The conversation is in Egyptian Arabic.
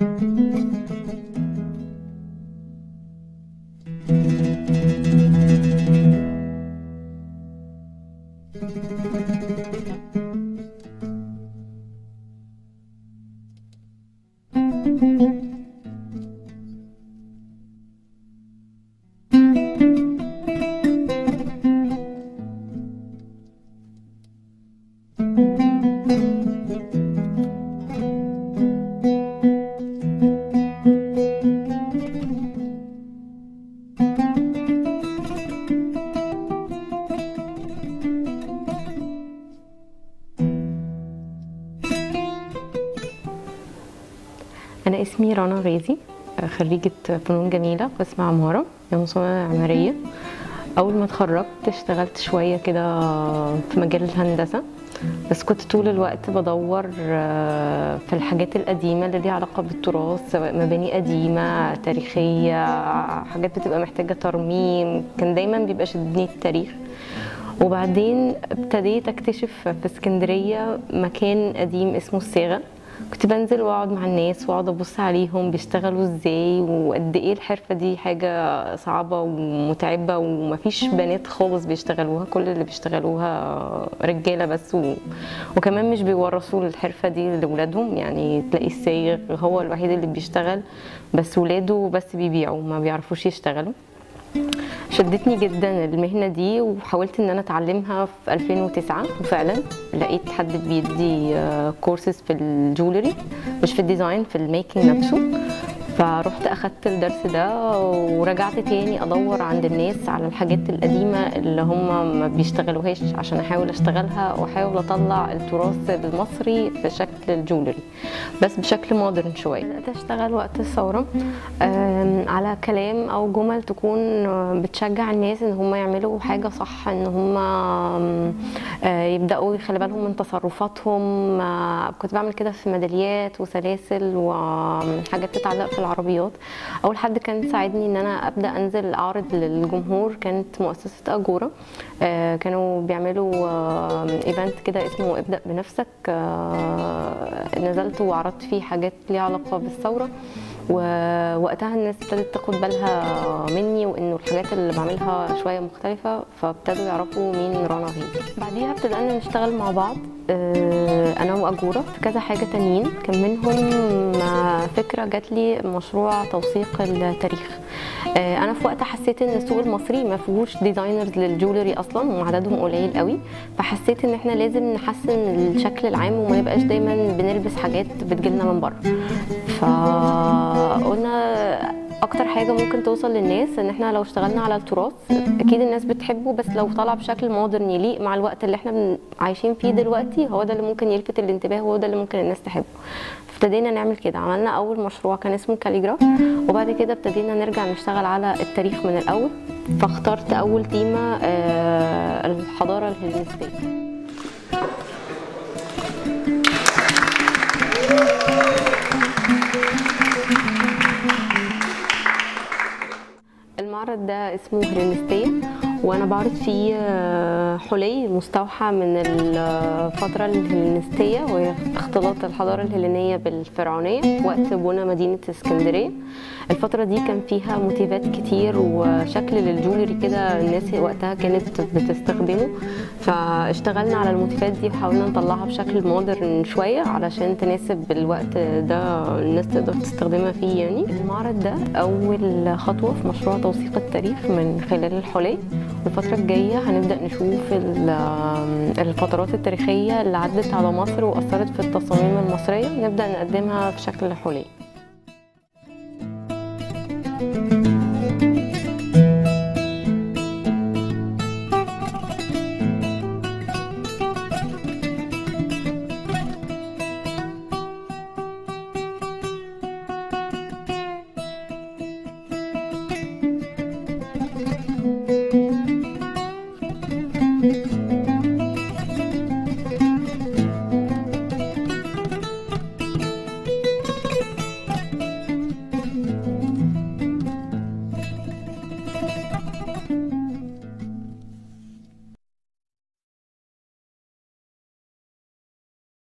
أنا اسمي رنا غازي خريجة فنون جميلة قسم عمارة مصممة معمارية أول ما اتخرجت اشتغلت شوية كده في مجال الهندسة بس كنت طول الوقت بدور في الحاجات القديمة اللي ليها علاقة بالتراث سواء مباني قديمة تاريخية حاجات بتبقى محتاجة ترميم كان دايما بيبقى شدني التاريخ وبعدين ابتديت اكتشف في اسكندرية مكان قديم اسمه الصاغة كنت بنزل واقعد مع الناس واقعد ابص عليهم بيشتغلوا ازاي وقد ايه الحرفه دي حاجه صعبه ومتعبه ومفيش بنات خالص بيشتغلوها كل اللي بيشتغلوها رجاله بس و... وكمان مش بيورثوا الحرفه دي لاولادهم يعني تلاقي السايغ هو الوحيد اللي بيشتغل بس ولاده بس بيبيعوا ما بيعرفوش يشتغلوا شدتني جدا المهنه دي وحاولت ان انا اتعلمها في 2009 وفعلا لقيت حد بيدي كورسز في الجولري مش في الديزاين في الميكنج نفسه فرحت اخدت الدرس ده ورجعت تاني ادور عند الناس على الحاجات القديمه اللي هم ما بيشتغلوهاش عشان احاول اشتغلها واحاول اطلع التراث المصري في شكل الجولري بس بشكل مودرن شويه بدات اشتغل وقت الثوره على كلام او جمل تكون بتشجع الناس ان هم يعملوا حاجه صح ان هم يبداوا يخلي بالهم من تصرفاتهم كنت بعمل كده في ميداليات وسلاسل وحاجات تتعلق في العربيات اول حد كان ساعدني ان انا ابدا انزل اعرض للجمهور كانت مؤسسه اجوره كانوا بيعملوا ايفنت كده اسمه ابدا بنفسك نزلت وعرضت فيه حاجات ليها علاقه بالثوره ووقتها الناس ابتدت تاخد بالها مني وانه الحاجات اللي بعملها شويه مختلفه فابتدوا يعرفوا مين رنا غيبي بعديها ابتدأنا نشتغل مع بعض انا واجوره في كذا حاجه تانيين كان منهم فكره جات لي مشروع توثيق التاريخ انا في وقت حسيت ان السوق المصري ما فيهوش ديزاينرز للجولري اصلا وعددهم قليل قوي فحسيت ان احنا لازم نحسن الشكل العام وما نبقاش دايما بنلبس حاجات بتجيلنا من بره فقلنا اكتر حاجه ممكن توصل للناس ان احنا لو اشتغلنا على التراث اكيد الناس بتحبه بس لو طلع بشكل مودرن يليق مع الوقت اللي احنا عايشين فيه دلوقتي هو ده اللي ممكن يلفت الانتباه وهو ده اللي ممكن الناس تحبه ابتدينا نعمل كده عملنا اول مشروع كان اسمه كاليجراف وبعد كده ابتدينا نرجع نشتغل على التاريخ من الاول فاخترت اول تيمه الحضاره الهلينستيه المعرض ده اسمه هلينستية وانا بعرض فيه حلي مستوحى من الفترة الهلينستية وهي اختلاط الحضارة الهلينية بالفرعونية وقت بنى مدينة اسكندرية الفترة دي كان فيها موتيفات كتير وشكل للجولري كده الناس وقتها كانت بتستخدمه فاشتغلنا على الموتيفات دي وحاولنا نطلعها بشكل مودرن شوية علشان تناسب الوقت ده الناس تقدر تستخدمها فيه يعني المعرض ده أول خطوة في مشروع توثيق التاريخ من خلال الحلي الفترة الجاية هنبدأ نشوف الفترات التاريخية اللي عدت على مصر وأثرت في التصاميم المصرية نبدأ نقدمها في شكل حلي